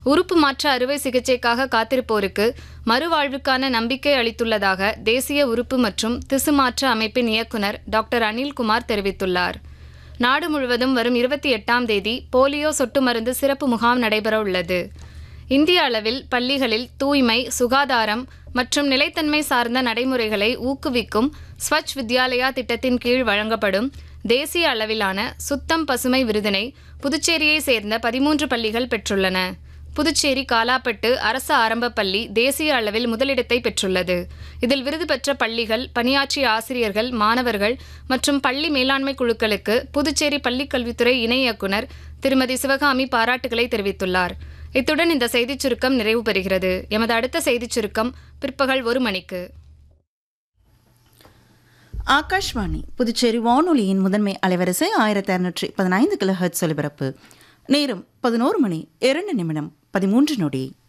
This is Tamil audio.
உறுப்பு மாற்று அறுவை சிகிச்சைக்காக காத்திருப்போருக்கு மறுவாழ்வுக்கான நம்பிக்கை அளித்துள்ளதாக தேசிய உறுப்பு மற்றும் திசு மாற்று அமைப்பின் இயக்குனர் டாக்டர் அனில்குமார் தெரிவித்துள்ளார் நாடு முழுவதும் வரும் இருபத்தி எட்டாம் தேதி போலியோ சொட்டு மருந்து சிறப்பு முகாம் நடைபெற உள்ளது இந்திய அளவில் பள்ளிகளில் தூய்மை சுகாதாரம் மற்றும் நிலைத்தன்மை சார்ந்த நடைமுறைகளை ஊக்குவிக்கும் ஸ்வச் வித்யாலயா திட்டத்தின் கீழ் வழங்கப்படும் தேசிய அளவிலான சுத்தம் பசுமை விருதினை புதுச்சேரியை சேர்ந்த பதிமூன்று பள்ளிகள் பெற்றுள்ளன புதுச்சேரி காலாப்பட்டு அரசு ஆரம்பப் பள்ளி தேசிய அளவில் முதலிடத்தை பெற்றுள்ளது இதில் விருது பெற்ற பள்ளிகள் பணியாற்றிய ஆசிரியர்கள் மாணவர்கள் மற்றும் பள்ளி மேலாண்மை குழுக்களுக்கு புதுச்சேரி பள்ளிக்கல்வித்துறை இணை இயக்குனர் திருமதி சிவகாமி பாராட்டுகளை தெரிவித்துள்ளார் இத்துடன் இந்த செய்திச் சுருக்கம் நிறைவு பெறுகிறது எமது அடுத்த செய்திச் சுருக்கம் பிற்பகல் ஒரு மணிக்கு ஆகாஷ்வாணி புதுச்சேரி வானொலியின் முதன்மை அலைவரிசை ஆயிரத்தி அறுநூற்றி பதினைந்து கிலோ ஹெர்ட்ஸ் ஒலிபரப்பு நேரம் பதினோரு மணி இரண்டு நிமிடம் பதிமூன்று நொடி